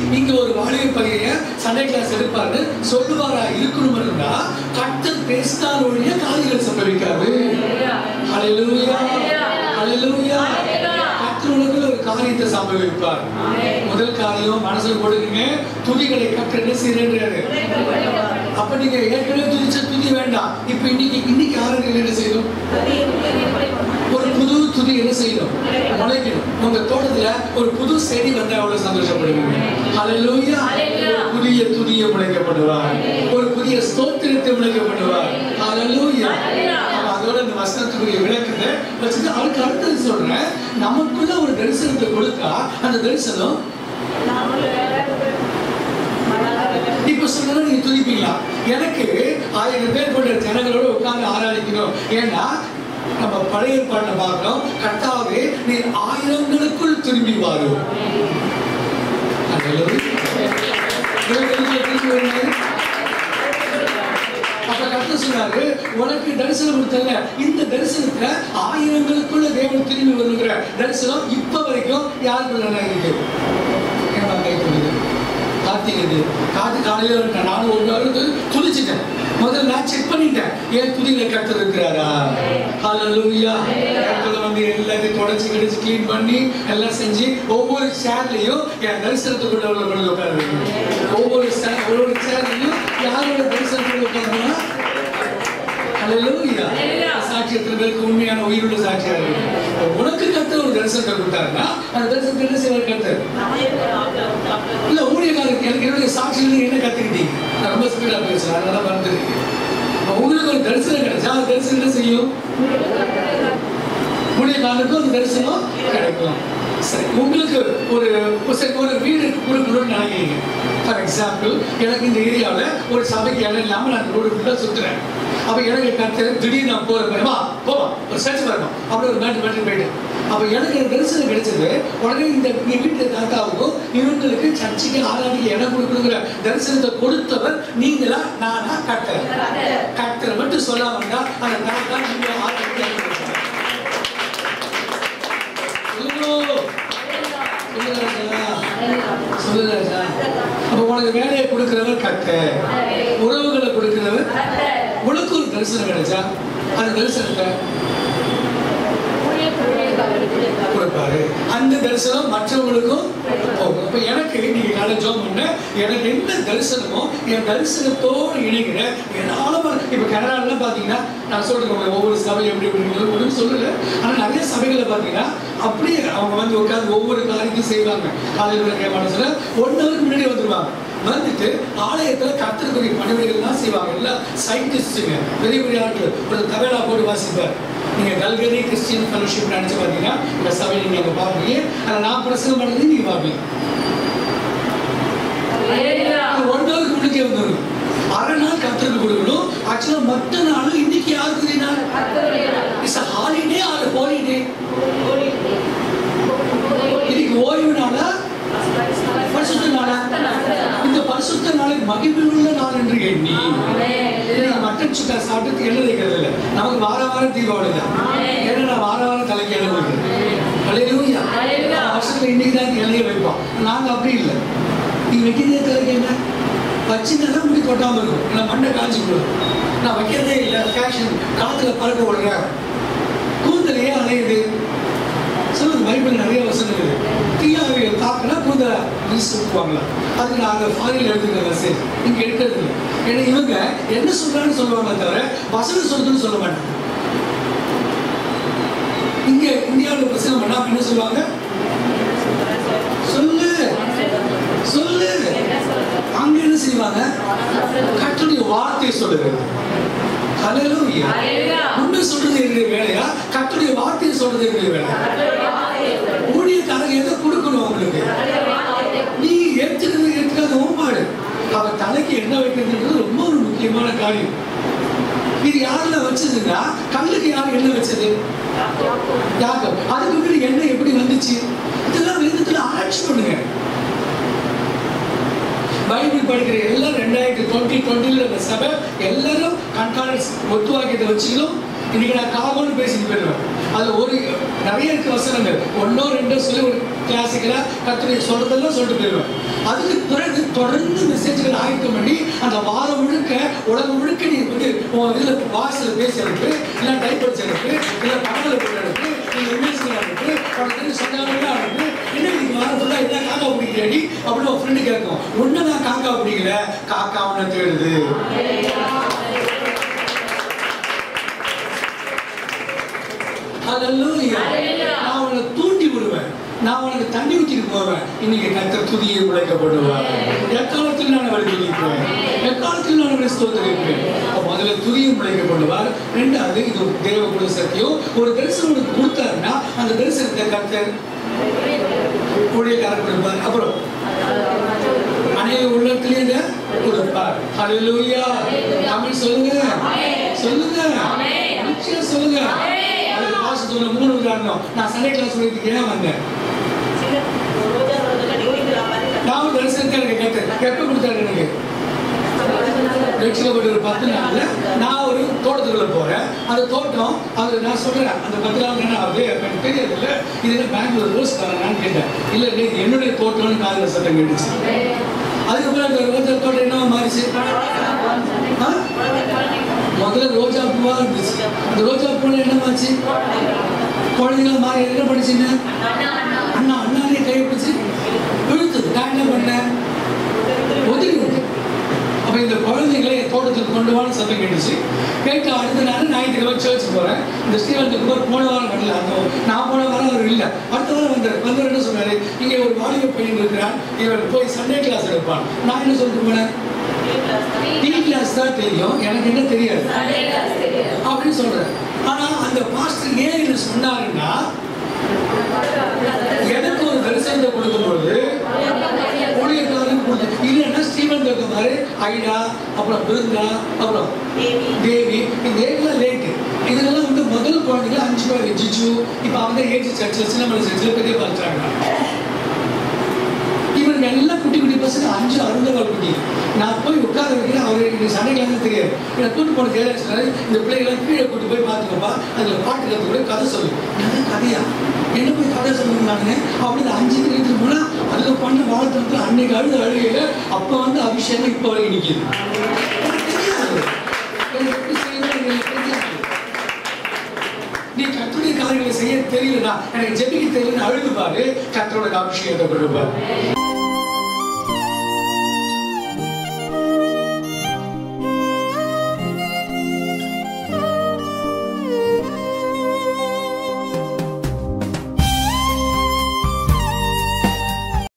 இங்க ஒரு வாலிப பையன் சண்டே கிளாஸ் எடுப்பாரு சொல்லுவாரா இருக்கணும் இருந்தா கர்த்தர் பேசினால் ஒழிய காரியங்கள் சம்பவிக்காது ஹalleluya ஹalleluya கர்த்தர் உனக்குள்ள ஒரு காரியத்தை சம்பவிப்பார் முதல் காரியம் மனசுல போடுங்க துதிகளை கர்த்தர் என்ன செய்யறாரு அப்ப நீங்க ஏற்கனவே துதிச்ச துதி வேண்டாம் இப்ப இன்னைக்கு இன்னைக்கு ஆரோக்கியம் என்ன செய்யணும் ஒரு புது துதி என்ன செய்யணும் முளைக்கணும் உங்க தோட்டத்துல ஒரு புது செடி வந்தா எவ்வளவு சந்தோஷப்படுவீங்க ஹalleluya ஒரு புதிய துதியை முளைக்கப்படுவார் ஒரு புதிய ஸ்தோத்திரத்தை முளைக்கப்படுவார் ஹalleluya அப்ப அதோட இந்த வசனத்துக்குரிய விளக்கத்தை வச்சுட்டு அதுக்கு அடுத்தது சொல்றேன் நமக்குள்ள ஒரு தரிசனத்தை கொடுத்தா அந்த தரிசனம் இப்ப சொன்னா நீங்க துதிப்பீங்களா எனக்கு ஆயிரம் பேர் கொண்ட ஜனங்களோட உட்கார்ந்து ஆராதிக்கணும் ஏன்னா நம்ம பழைய பாட்டில் பார்க்கிறோம் கர்த்தாவே நீ ஆயிரங்களுக்குள் திரும்பி வாரும் அப்ப கர்த்தர் சொன்னாரு உனக்கு தரிசனம் கொடுத்தல இந்த தரிசனத்துல ஆயிரங்களுக்குள்ள தேவன் திரும்பி வருகிற தரிசனம் இப்ப வரைக்கும் யாருக்குள்ள இருக்கு ஏன்னா கை கொடுக்குது கார்த்திகது காத்து காலையில இருக்கேன் நானும் ஒரு நாள் துதிச்சிட்டேன் முதல்ல நான் செக் பண்ணிட்டேன் ஏன் துதியில கர்த்தர் இருக்கிறாரா ஹalleluya கர்த்தர் வந்து எல்லாத்தையும் தொடச்சி கிடச்சி க்ளீன் பண்ணி எல்லாம் செஞ்சு ஒவ்வொரு சேர்லையும் என் தரிசனத்துக்குள்ள உள்ள கொண்டு உட்கார வைக்கணும் ஒவ்வொரு சேர் ஒவ்வொரு சேர்லையும் யாரோட தரிசனத்துக்குள்ள உட்காரணும்னா ஹalleluya சாட்சி எத்தனை பேருக்கு உண்மையான உயிருள்ள சாட்சியா இருக்கு உனக்கு கர்த்தர் ஒரு தரிசனத்தை கொடுத்தாருன்னா அந்த தரிசனத்தை என்ன செய்வார் கர்த்தர் இல்ல ஊழியக்காரருக்கு எனக்கு என்னுடைய சாட்சியில என்ன கத்துக்கிட்டீங்க நான் ரொம்ப ஸ்பீடா பேசுறேன் அதனால மறந்துருக்கீங்க அப்ப உங்களுக்கு ஒரு தரிசனம் கிடைச்சா அந்த தரிசனம் என்ன செய்யும் ஊழியக்காரருக்கும் அந்த தரிசனம் கிடைக்கும் சரி உங்களுக்கு ஒரு ஒரு சரி, ஒரு வீடு கொடுக்கணும்னு நினைக்கிறீங்க ஃபார் எக்ஸாம்பிள் எனக்கு இந்த ஏரியாவில் ஒரு சபைக்கு இடம் இல்லாமல் நான் ரோடு ஃபுல்லாக சுற்றுறேன் அப்போ எனக்கு கற்று திடீர்னு நான் போகிற பயமா போவா ஒரு சர்ச் வரணும் அப்படி ஒரு மேட்டு மேட்டு போயிட்டேன் அப்போ எனக்கு இந்த தரிசனம் கிடைச்சது உடனே இந்த எங்கள் வீட்டு தாத்தாவுக்கும் இவங்களுக்கு சர்ச்சுக்கு ஆராதிக்க இடம் கொடுக்கணுங்கிற தரிசனத்தை கொடுத்தவர் நீங்களா நானா கட்டுறேன் கட்டுற மட்டும் சொல்லாம இருந்தா அந்த தாத்தா நீங்க ஆராதிக்க இடம் கொடுத்தாங்க. சொல்லுங்க. சொல்லுங்க ராஜா. சொல்லுங்க ராஜா. அப்ப உனக்கு வேலையை கொடுக்கிறவர் கட்ட உறவுகளை கொடுக்கிறவர் உனக்கு ஒரு தரிசனம் கிடைச்சா அந்த தரிசனத்தை கொடுப்பாரு அந்த தரிசனம் மற்றவங்களுக்கும் போகும் அப்ப எனக்கு நீங்க நல்ல ஜோம் பண்ண எனக்கு என்ன தரிசனமோ என் தரிசனத்தோடு இணைகிற ஏராளமான இப்ப கனடாலாம் பாத்தீங்கன்னா நான் சொல்றேன் உங்களுக்கு ஒவ்வொரு சபை எப்படி எப்படி ஒன்றும் சொல்லல ஆனா நிறைய சபைகளை பாத்தீங்கன்னா அப்படியே அவங்க வந்து உட்கார்ந்து ஒவ்வொரு காரியத்தையும் செய்வாங்க காலையில் கேட்பாங்க சொல்ல ஒன் ஹவருக்கு முன்னாடி வந்துருவாங்க வந்துட்டு ஆலயத்துல கத்திரக்குரிய பணிவிடைகள்லாம் செய்வாங்க எல்லாம் சயின்டிஸ்டுங்க பெரிய பெரிய ஆட்கள் ஒரு தவேலா போட்டு வாசிப்பார் நீங்க கல்கரி கிறிஸ்டியன் ஃபெலோஷிப் நினைச்சு பார்த்தீங்கன்னா இந்த சபை நீங்க அங்க பார்ப்பீங்க ஆனா நான் பிரசங்கம் பண்ணது நீங்க பார்ப்பீங்க அது ஒன் ஹவருக்கு முன்னாடியே வந்துடும் அரை நாள் கத்திரக்கு கொடுக்கணும் ஆக்சுவலா மற்ற நாள் இன்னைக்கு யாருக்கு நாள் it's a holiday or holiday இன்னைக்கு ஓய்வு நாளா பரிசுத்த நாளா இந்த பரிசுத்த நாளை மகிழ்வுள்ள நாள் என்று எண்ணி இன்னைக்கு மட்டன் சுக்கா சாப்பிட்டு எண்ணெய் வைக்கிறது இல்லை நமக்கு வார வாரம் தீபாவளி தான் ஏன்னா நான் வார வாரம் தலைக்கு எண்ணெய் வைக்கிறேன் அலையிலூயா வருஷத்துல இன்னைக்கு தான் எண்ணெயை வைப்போம் நாங்க அப்படி இல்லை நீ வைக்கிறதே தலைக்கு என்ன வச்சுன்னா முடி கொட்டாம இருக்கும் இல்லை மண்டை காய்ச்சி விடும் நான் வைக்கிறதே இல்லை ஃபேஷன் காத்துல பறக்க விடுறேன் கூந்தலையே அலையுது சொல்லுங்க பைபிள் நிறைய வசனம் இருக்கு தீயாவை தாக்குனா கூந்த வீசி விட்டுவாங்களா அதுக்கு நான் அந்த ஃபாரில் எடுத்துக்கிற மெசேஜ் இங்க எடுக்கிறது இல்லை ஏன்னா இவங்க என்ன சொல்றான்னு சொல்லுவாங்க தவிர வசனம் சொல்றதுன்னு சொல்ல மாட்டாங்க இங்க இந்தியாவில் பிரச்சனை பண்ணா என்ன சொல்லுவாங்க சொல்லு சொல்லு அங்க என்ன செய்வாங்க கட்டுடைய வார்த்தை சொல்லுறது ஹalleluya உண்மை சொல்றது என்னுடைய வேலையா கட்டுடைய வார்த்தையை சொல்றது என்னுடைய வேலையா ஊழியக்காரங்க எதை கொடுக்கணும் உங்களுக்கு நீ ஏற்றுக்கிறது ஏற்றுக்காத ஓம்பாடு அவ தலைக்கு என்ன வைக்கிறதுன்றது ரொம்ப ஒரு முக்கியமான காரியம் இது யாருல வச்சதுன்னா கல்லுக்கு யார் என்ன வச்சது யாக்கம் அதுக்கு முன்னாடி எண்ணெய் எப்படி வந்துச்சு இதெல்லாம் வேதத்துல ஆராய்ச்சி பண்ணுங்க பைபிள் படிக்கிற எல்லாம் ரெண்டாயிரத்தி டுவெண்ட்டி டுவெண்ட்டில இந்த சபை எல்லாரும் கண்காணஸ் ஒத்துவாக்கியத்தை வச்சுக்கணும் இன்னைக்கு நான் காகம்னு பேசிட்டு போயிடுவேன் அது ஒரு நிறைய இருக்கு வசனங்கள் ஒன்னோ ரெண்டோ சொல்லி ஒரு கிளாசிக்கலா கத்துரை சொல்றதெல்லாம் சொல்லிட்டு போயிடுவேன் அதுக்கு பிறகு தொடர்ந்து மெசேஜ்கள் ஆயத்தம் பண்ணி அந்த வாரம் முழுக்க உலகம் முழுக்க நீ வந்து உன் இதுல வாசல பேசுறதுக்கு இல்லை டைப் படிச்சதுக்கு இல்லை படங்களை போடுறதுக்கு இல்லை இமேஜ் அனுப்பு உனக்கு சொன்னாங்க அனுப்பு என்ன இன்னைக்கு வாரம் ஃபுல்லா என்ன காக்கா பிடிக்கிறடி அப்படின்னு ஒரு ஃப்ரெண்டு கேட்கும் ஒன்னு நான் காக்கா பிடிக்கல காக்கா அவனை தேடுது Hallelujah. நான் உன்னை தூண்டி விடுவேன் நான் உனக்கு தண்ணி ஊற்றிட்டு போவேன் இன்னைக்கு கத்தர் துதியை உழைக்கப்படுவார் எக்காலத்தில் நான் அவரை துதிப்பேன் எக்காலத்தில் நான் அவரை ஸ்தோத்தரிப்பேன் அப்ப முதல்ல துதியும் உழைக்கப்படுவார் ரெண்டாவது இது ஒரு தேவ குல சத்தியம் ஒரு தரிசனம் உனக்கு கொடுத்தாருன்னா அந்த தரிசனத்தை கத்தர் ஊழியக்காரர் கொடுப்பார் அப்புறம் அநேக உள்ளத்திலேயே கொடுப்பார் ஹalleluya தமிழ் சொல்லுங்க சொல்லுங்க நிச்சயம் சொல்லுங்க அதுக்கு பாஸ் சொன்ன மூணு உதாரணம் நான் சண்டே கிளாஸ் சொல்லிட்டு ஏன் வந்தேன் நான் ஒரு தரிசனத்தை எனக்கு கேட்டேன் எப்ப கொடுத்தாரு எனக்கு ரட்சிக்கப்பட்ட ஒரு பத்து நாள்ல நான் ஒரு தோட்டத்துக்குள்ள போறேன் அந்த தோட்டம் அது நான் சொல்றேன் அந்த பத்து நாள் என்ன ஆகுது எனக்கு தெரியாது இல்ல இது என்ன பெங்களூர் ரோஸ் காரனான்னு கேட்டேன் இல்ல இல்ல இது என்னுடைய தோட்டம்னு காதுல சத்தம் கேட்டுச்சு அதுக்கப்புறம் அந்த ரோஜா தோட்டம் என்ன மாறிச்சு ஆ? முதல்ல ரோஜா பூவா இருந்துச்சு அந்த ரோஜா பூல என்னமாச்சு குழந்தைங்க மாறி என்ன படிச்சுங்க அண்ணா அண்ணாலே கை பிடிச்சு இழுத்துது நான் என்ன பண்ணேன் ஒதுங்கி விட்டேன் அப்ப இந்த குழந்தைகளை என் தோட்டத்துக்கு கொண்டு வான்னு சத்தம் கேட்டுச்சு கேட்டு அடுத்த நாள் ஞாயிற்றுக்கிழமை சர்ச் போறேன் இந்த ஸ்டீவன் குமார் போன வாரம் வரல அந்த நான் போன வாரம் அவர் இல்லை அடுத்த வாரம் வந்தார் வந்தவர் என்ன சொன்னாரு இங்கே ஒரு வாலிப பையன் இருக்கிறான் இவர் போய் சண்டே கிளாஸ் எடுப்பான் நான் என்ன சொல்லிட்டு போனேன் டீ கிளாஸ் தான் தெரியும் எனக்கு என்ன தெரியாது அப்படின்னு சொல்றேன் ஆனா அந்த பாஸ்டர் ஏன் இது சொன்னாருன்னா எனக்கு ஒரு தரிசனத்தை கொடுக்கும்போது ஊழியக்காரன் கொடுத்து இல்லைன்னா ஸ்டீவன் இருக்க மாதிரி ஐடா அப்புறம் பிருந்தா அப்புறம் தேவி இந்த ஏஜ்லாம் லேட்டு இதெல்லாம் வந்து முதல் குழந்தைங்க அஞ்சு பேர் ஜிஜு இப்போ அவங்க ஏஜ் சர்ச்சில் சின்னமலை சர்ச்சில் பெரிய பார்த்துறாங்க இவங்க எல்லாம் குட்டி குட்டி பசங்க அஞ்சு அருந்தவர்கள் குட்டி நான் போய் உட்கார வைக்கிறேன் அவர் எனக்கு சண்டைகளாம் தெரியாது என்னை கூட்டு போன ஜெயராஜ் சொன்னாரு இந்த பிள்ளைகளை கீழே கூட்டு போய் பார்த்துக்கப்பா அதில் பாட்டு கற்று கூட கதை சொல்லு என்ன கதையா என்ன போய் கதை சொல்லுங்க நானுங்க அப்படி இந்த அஞ்சு கிலோமீட்டர் போனா அதில் பண்ண வாழ்த்து அன்னைக்கு அழுது அழுகையில அப்போ வந்து அபிஷேகம் இப்போ வரைக்கும் நிற்கிது எனக்கு தெரியாது எனக்கு எப்படி செய்யணும் எனக்கு தெரியாது நீ கத்துடைய காரியங்களை செய்ய தெரியலனா எனக்கு ஜெபிக்க தெரியல அழுது பாரு கத்தரோட அபிஷேகத்தை கொடுப்பார்